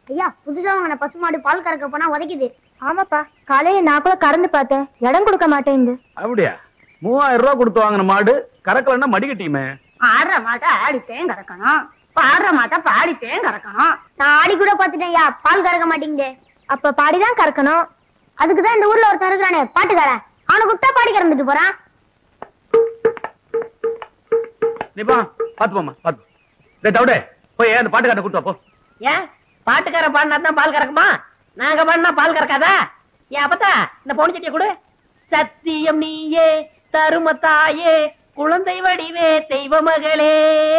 ஐயா புதுசா வாங்கின பசுமாடு பால் கறக்க போனா உதைக்குது ஆமாப்பா காலையில நான் கூட கறந்து பார்த்தேன் இடம் கொடுக்க மாட்டேங்குது அப்படியா மூவாயிரம் ரூபாய் கொடுத்து வாங்கின மாடு கறக்கலன்னா மடிக்கட்டியுமே ஆடுற மாட்டை ஆடித்தேன் கறக்கணும் பாடுற மாட்டை பாடித்தேன் கறக்கணும் நான் ஆடி கூட பாத்துட்டேன் ஐயா பால் கறக்க மாட்டேங்குது அப்ப பாடிதான் கறக்கணும் அதுக்கு தான் இந்த ஊர்ல ஒருத்தன் இருக்கிறானே பாட்டுக்காரன் அவனை கூப்பிட்டா பாடி கறந்துட்டு போறான் நீ போ பாத்து போமா பாத்து டேய் தவிட போய் அந்த பாட்டுக்காரனை கூட்டு வா போ ஏன் பாட்டுக்கார பாடினா தான் பால் கறக்குமா நாங்க பாடினா பால் கறக்காதா ஏன் அப்பத்தா இந்த பொண்ணு சட்டியை கொடு சத்தியம் நீயே தரும தாயே குழந்தை வடிவே தெய்வ மகளே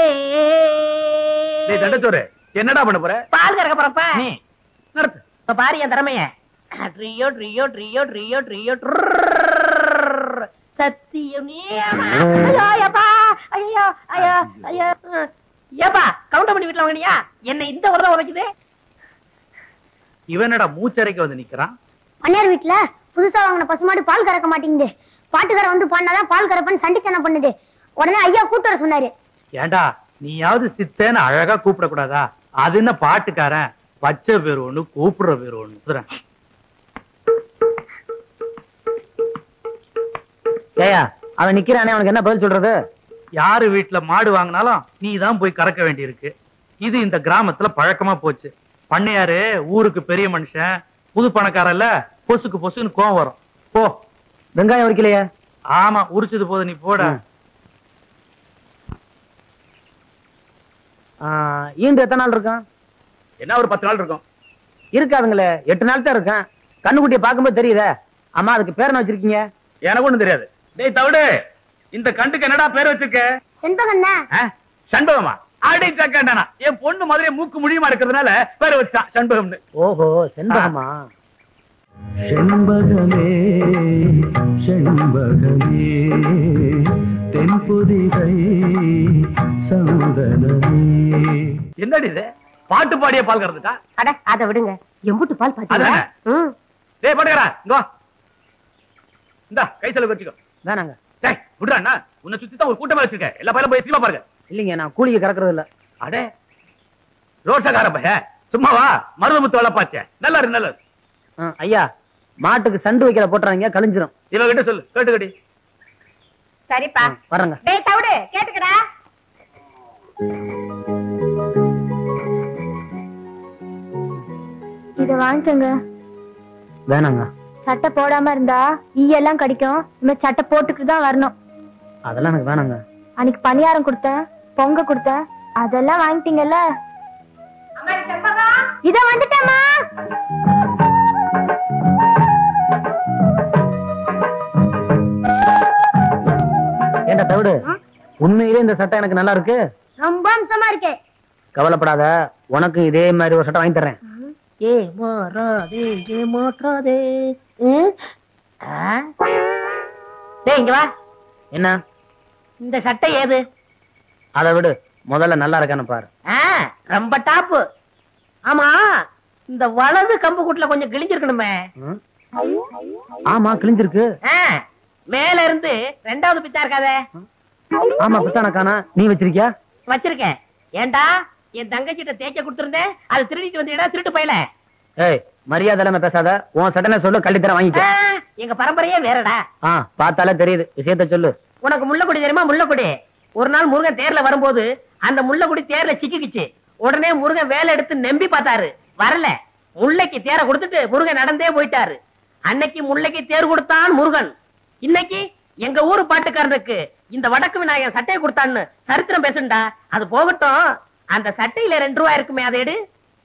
டேய் தண்டச்சோறு என்னடா பண்ண போற பால் கறக்க போறப்ப நீ நடத்து இப்ப பாரு என் திறமைய ட்ரியோ ட்ரியோ ட்ரியோ ட்ரியோ ட்ரியோ ட்ரர். சத்தியம் நீ ஐயோ ஐயப்பா ஐயோ ஐயோ ஐயோ ஏப்பா கவுண்டர் பண்ணி வீட்டுல வாங்கினியா என்ன இந்த ஒரு தான் உதைக்குது இவன் என்னடா மூச்சரைக்கு வந்து நிக்கிறான் பண்ணையார் வீட்டுல புதுசா வாங்கின பசுமாடு பால் கறக்க மாட்டேங்குது பாட்டுக்காரன் வந்து பண்ணாதான் பால் கறப்பன்னு சண்டித்தனம் பண்ணுது உடனே ஐயா கூட்டு வர சொன்னாரு ஏண்டா நீயாவது சித்தேன்னு அழகா கூப்பிட கூடாதா அது என்ன பாட்டுக்காரன் பச்சை பேர் ஒண்ணு கூப்பிடுற பேர் ஒண்ணு குதிரை. ஏயா அவன் நிக்கிறானே அவனுக்கு என்ன பதில் சொல்றது யாரு வீட்டுல மாடு வாங்கினாலும் நீ தான் போய் கறக்க வேண்டியிருக்கு இது இந்த கிராமத்துல பழக்கமா போச்சு பண்ணையாரு ஊருக்கு பெரிய மனுஷன் புது பணக்காரல்ல பொசுக்கு பொசுக்குன்னு கோவம் வரும் போ வெங்காயம் உரிக்கலையே ஆமா உரிச்சது போது நீ போட ம். ஆ, ஈண்டு எத்தனை நாள் இருக்கும் என்ன ஒரு பத்து நாள் இருக்கும் இருக்காதுங்களே எட்டு நாள் தான் இருக்கும் கண்ணுக்குட்டியை பார்க்கும்போது தெரியுதே அம்மா அதுக்கு பேர் என்ன வச்சிருக்கீங்க எனக்கு ஒண்ணும் தெரியாது டேய் தவிடு இந்த கண்டுக்கு என்னடா பேர் வச்சிருக்க செண்பகம் தான் ஆ? சண்பகமா அடி சக்கண்டானா என் பொண்ணு மாதிரியே மூக்கு முடியுமா இருக்கிறதுனால பேர் வச்சான் சண்பகம்னு ஓஹோ செண்பகமா செண்பகமே செண்பகமே தென்புதிகை சந்தனமே என்னடி இது பாட்டு பாடிய பால் கறந்துட்டா அட அதை விடுங்க எம்புட்டு பால் பாத்தீங்களா அதானே. ம். டேய் பாட்டுக்கறா இங்க வா இந்தா கை செலவு வச்சுக்கோ வேணாங்க டேய் விடுறா அண்ணா உன்னை சுத்தி தான் ஒரு கூட்டமா வச்சிருக்க எல்லா பையலும் போய் சினிமா பாருங்க இல்லைங்க நான் கூலிக்கு கறக்குறது இல்ல அடே ரோஷக்கார பைய சும்மா வா மருதமுத்து வளப்பாச்சே நல்லா இருக்கு நல்லா இருக்கு. ஆ, ஐயா மாட்டுக்கு சண்டு வைக்கிற போட்டுறாங்க கழிஞ்சிரும் இவகிட்ட சொல்லு கேட்டுக்கடி சரிப்பா வர்றேங்க டேய் தவிடு கேட்டுக்கடா இத வாங்கிக்கோங்க வேணாங்க சட்டை போடாம இருந்தா ஈயெல்லாம் கடிக்கும் இனிமே சட்டை போட்டுக்கிட்டு தான் வரணும் அதெல்லாம் எனக்கு வேணாங்க அன்னைக்கு பணியாரம் கொடுத்தேன் பொங்க கொடுத்தேன் அதெல்லாம் வாங்கிட்டீங்கல்ல இத வந்துட்டேம்மா ஏண்டா தவிடு உண்மையிலே இந்த சட்டை எனக்கு நல்லா இருக்கு ரொம்ப அம்சமா இருக்கு கவலைப்படாத உனக்கு இதே மாதிரி ஒரு சட்டை வாங்கி தர்றேன் ஏ மாறாதே ஏ மாற்றாதே ம்? ஆ? டேய் இங்க வா என்ன இந்த சட்டை ஏது அதை விடு முதல்ல நல்லா இருக்கான்னு பாரு ஆ, ரொம்ப டாப்பு ஆமா இந்த வலது கம்பு கூட்டுல கொஞ்சம் கிழிஞ்சிருக்கணுமே ம்? ஆமா கிழிஞ்சிருக்கு ஆ, மேல இருந்து ரெண்டாவது பிச்சா இருக்காதே ஆமா பித்தானக்கானா நீ வச்சிருக்கியா வச்சிருக்கேன் ஏண்டா என் தங்கச்சிட்ட தேய்க்க கொடுத்திருந்தேன் அது திருடிட்டு வந்தீடா திருட்டு போயல ஏய் மரியாதை இல்லாம பேசாத உன் சட்டனை சொல்லு கள்ளி தர வாங்கிக்க எங்க பரம்பரையே வேறடா ஆ பார்த்தாலே தெரியுது விஷயத்த சொல்லு உனக்கு முள்ளக்குடி தெரியுமா முள்ளக்குடி ஒரு நாள் முருகன் தேர்ல வரும்போது அந்த முள்ளக்குடி தேர்ல சிக்கிக்கிச்சு உடனே முருகன் வேலை எடுத்து நம்பி பார்த்தாரு வரல முல்லைக்கு தேரை கொடுத்துட்டு முருகன் நடந்தே போயிட்டாரு அன்னைக்கு முல்லைக்கு தேர் கொடுத்தான் முருகன் இன்னைக்கு எங்க ஊரு பாட்டுக்காரனுக்கு இந்த வடக்கு விநாயகன் சட்டையை கொடுத்தான்னு சரித்திரம் பேசுண்டா அது போகட்டும் அந்த சட்டையில ரெண்டு ரூபாய் இருக்குமே அதை எடு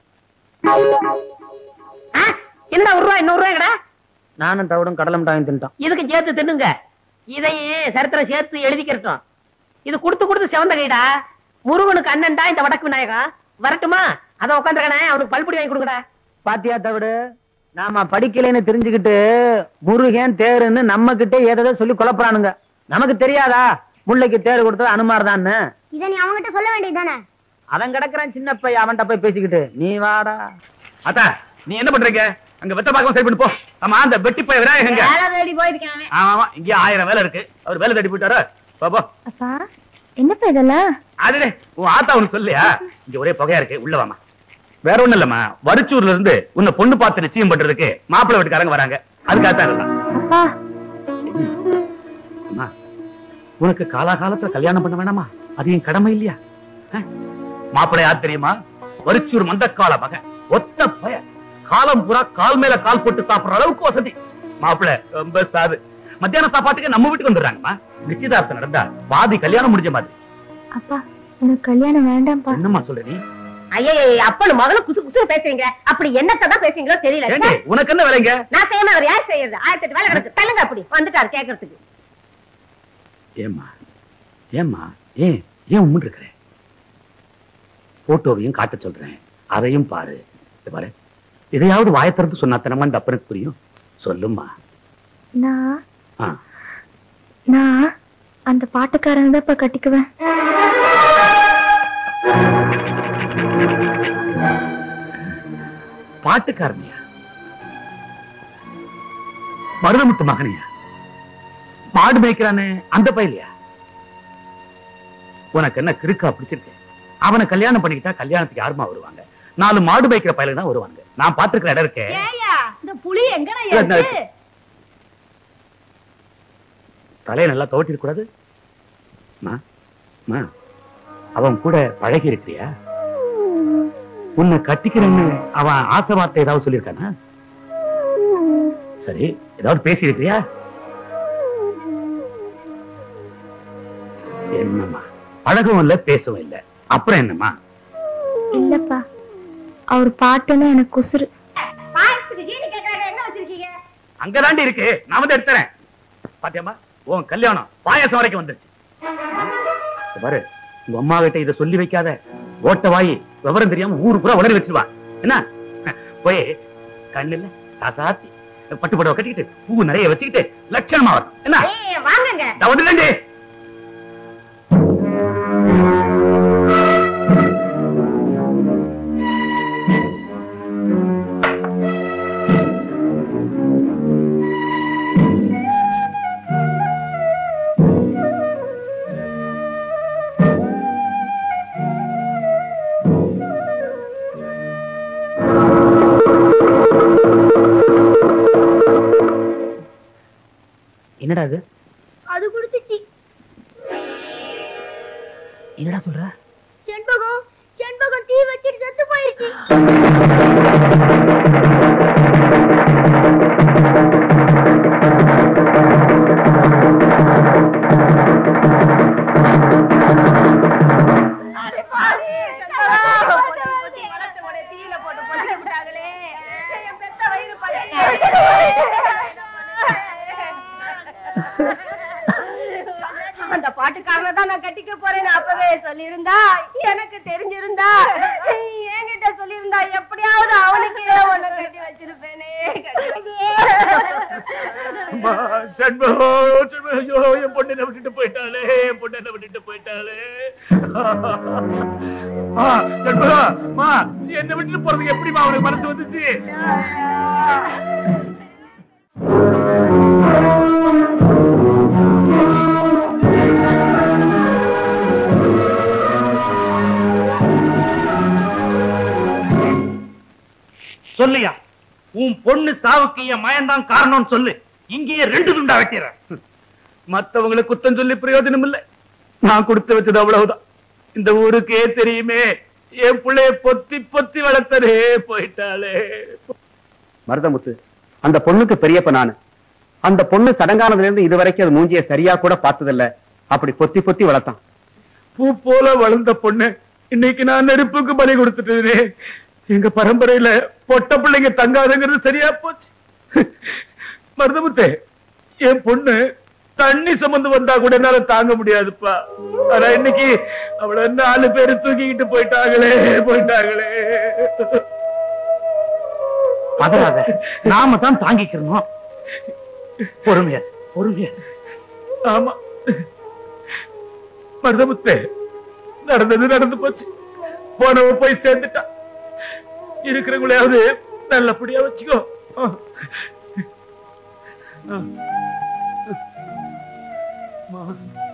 ஆ, என்னடா ஒரு ரூபாய் இன்னொரு ரூபாய்டா நானும் தவிடும் கடலை மிட்டாய் வாங்கி தின்ட்டான் இதுக்கு சேர்த்து தின்னுங்க இதையே சரித்திரம் சேர்த்து எழுதிக்கிறட்டும் இது கொடுத்து கொடுத்து செவந்த கைடா முருகனுக்கு அண்ணன்டா இந்த வடக்கு விநாயகா வரட்டுமா அத உட்காந்துருக்கனே அவனுக்கு பல்புடி வாங்கி கொடுங்கடா பாத்தியா தவிடு நாம படிக்கலைன்னு தெரிஞ்சுக்கிட்டு முருகன் தேருன்னு நம்ம கிட்டே ஏதோ சொல்லி குழப்பறானுங்க நமக்கு தெரியாதா முல்லைக்கு தேர் கொடுத்தது அனுமார்தான்னு இத நீ அவன்கிட்ட சொல்ல வேண்டியதுதானே அவன் கிடக்குறான் சின்ன பையன் அவன்கிட்ட போய் பேசிக்கிட்டு நீ வாடா அத்தா நீ என்ன பண்றீங்க அங்க வெத்த பாக்கம் சரி பண்ணி போ ஆமா அந்த வெட்டி போய் விநாயகங்க வேலை தேடி போயிருக்கான் ஆமா ஆமா இங்க ஆயிரம் வேலை இருக்கு அவர் வேலை தேடி போயிட்டாரு போ, போ அப்பா என்னப்பா இதெல்லாம் அதுடே உன் ஆத்தா உனக்கு சொல்லியா இங்க ஒரே புகையா இருக்கு உள்ள வாமா வேற ஒண்ணும் இல்லம்மா வரிச்சூர்ல இருந்து உன்னை பொண்ணு பார்த்து நிச்சயம் பண்றதுக்கு மாப்பிள்ளை வீட்டுக்காரங்க வராங்க அதுக்காக தான் எல்லாம் அப்பா அம்மா, உனக்கு காலாகாலத்துல கல்யாணம் பண்ண வேணாமா அது என் கடமை இல்லையா அஹ்? மாப்பிள்ளை யார் தெரியுமா வரிச்சூர் மந்தக்கால மகன் ஒத்த பய காலம் பூரா கால் மேல கால் போட்டு சாப்பிடுற அளவுக்கு வசதி மாப்பிள்ளை ரொம்ப சாது மத்தியான சாப்பாட்டுக்கு நம்ம வீட்டுக்கு வந்துடுறாங்கம்மா நிச்சயதார்த்தம் நடந்தா பாதி கல்யாணம் முடிஞ்ச மாதிரி அப்பா எனக்கு கல்யாணம் வேண்டாம்ப்பா என்னம்மா சொல்ற நீ ஐயே அப்பனு முதல்ல குசு குசு பேசுறீங்க அப்படி என்னத்தை தான் பேசுறீங்களோ தெரியல ஏண்டி உனக்கு என்ன வேலைங்க நான் செய்யணும் அவர் யார் செய்யறது ஆயிரத்தி எட்டு வேலை கிடக்கு தள்ளுங்க அப்படி வந்துட்டாரு கேட்கறதுக்கு ஏம்மா ஏம்மா ஏன் ஏன் உம்முன்னு இருக்கிற போட்டோவையும் காட்ட சொல்றேன் அதையும் பாரு இத பாரு இதையாவது வாயை திறந்து சொன்னா தானம்மா இந்த அப்பனுக்கு புரியும் சொல்லும்மா நான் ஆ. நான் அந்த பாட்டுக்காரன் தான் இப்ப கட்டிக்குவேன் பாட்டுக்காரனியா மருதமுத்து மகனியா மாடு மேய்க்கிறானே அந்த பையலையா உனக்கு என்ன கிறுக்கா பிடிச்சிருக்கு அவனை கல்யாணம் பண்ணிக்கிட்டா கல்யாணத்துக்கு யாருமா வருவாங்க நாலு மாடு மேய்க்கிற பையலுக்கு தான் வருவாங்க நான் பாத்துருக்கிற இடம் இருக்கே ஏயா இந்த புலி எங்கடா இல்ல, இருக்கு தலையை நல்லா துவட்டிருக்க கூடாது அம்மா, அம்மா, அவன் கூட பழகி இருக்கிறியா உன்னை கட்டிக்கிறேன்னு அவன் ஆசை வார்த்தை ஏதாவது சொல்லியிருக்கானா சரி ஏதாவது பேசி இருக்கிறியா என்னம்மா பழகவும் இல்ல பேசவும் இல்ல அப்புறம் என்னம்மா இல்லப்பா அவர் பாட்டுன்னு எனக்கு குசுறு பாயசத்துக்கு ஜீனி கேக்குறாங்க என்ன வச்சிருக்கீங்க அங்கதாண்டி இருக்கு நான் வந்து எடுத்துறேன் பாத்தியம்மா உன் கல்யாணம் பாயாசம் வரைக்கும் வந்துருச்சு இத பாரு உங்க அம்மா கிட்ட இத சொல்லி வைக்காத ஓட்ட வாயி விவரம் தெரியாம ஊரு பூரா உளறி வச்சிருவா என்ன போய் கண்ணுல காசாத்தி பட்டு புடவை கட்டிக்கிட்டு பூ நிறைய வச்சுக்கிட்டு லட்சணமா வரும் என்ன ஏய் வாங்குங்க நான் வந்துடுறேன்டி. என்னடா இது அது குடிச்சிச்சு என்னடா சொல்ற செண்பகம் செண்பகம் டீ வச்சிட்டு செத்து போயிருச்சு அந்த பாட்டுக்காரனை தான் நான் கட்டிக்க போறேன்னு அப்பவே சொல்லியிருந்தா எனக்கு தெரிஞ்சிருந்தா என்கிட்ட சொல்லியிருந்தா எப்படியாவது அவனுக்கே ஒண்ணு கட்டி வச்சிருப்பேனே அம்மா, சண்முகம், சண்முகம், ஐயோ, என் பொண்ணை என்னை விட்டுட்டு போயிட்டாளே என் பொண்ணை என்னை விட்டுட்டு போயிட்டாளே அம்மா, சண்முகம், அம்மா, நீ என்னை விட்டுட்டு போறதுக்கு எப்படிம்மா அவனுக்கு மனசு வந்துச்சு சொல்லியா உன் பொண்ணு சாவுக்கு என் மயன்தான் காரணம்னு சொல்லு இங்கேயே ரெண்டு துண்டா வைக்கிறேன் மத்தவங்களுக்கு குத்தம் சொல்லி பிரயோஜனம் இல்லை நான் கொடுத்து வச்சது அவ்வளவுதான் இந்த ஊருக்கே தெரியுமே என் பிள்ளைய பொத்தி பொத்தி வளர்த்தரே போயிட்டாளே மருதமுத்து அந்த பொண்ணுக்கு பெரியப்ப நானு அந்த பொண்ணு சடங்கானதுல இருந்து இது வரைக்கும் அது மூஞ்சிய சரியா கூட பார்த்ததில்ல அப்படி பொத்தி பொத்தி வளர்த்தான் பூ போல வளர்ந்த பொண்ணு இன்னைக்கு நான் நெருப்புக்கு பலி கொடுத்துட்டேனே எங்க பரம்பரையில பொட்ட பிள்ளைங்க தங்காதுங்கிறது சரியா போச்சு மருதமுத்தே என் பொண்ணு தண்ணி சுமந்து வந்தா கூட என்னால தாங்க முடியாதுப்பா ஆனா இன்னைக்கு அவள நாலு பேரு தூக்கிக்கிட்டு போயிட்டாங்களே போயிட்டாங்களே பதறாத நாம தான் தாங்கிக்கிறோம் பொறுமையா பொறுமையா ஆமா மருதமுத்தே நடந்தது நடந்து போச்சு போனவ போய் சேர்ந்துட்டா இருக்கிறவங்களையாவது நல்லபடியா வச்சுக்கோ ஆ. ஆ. அம்மா.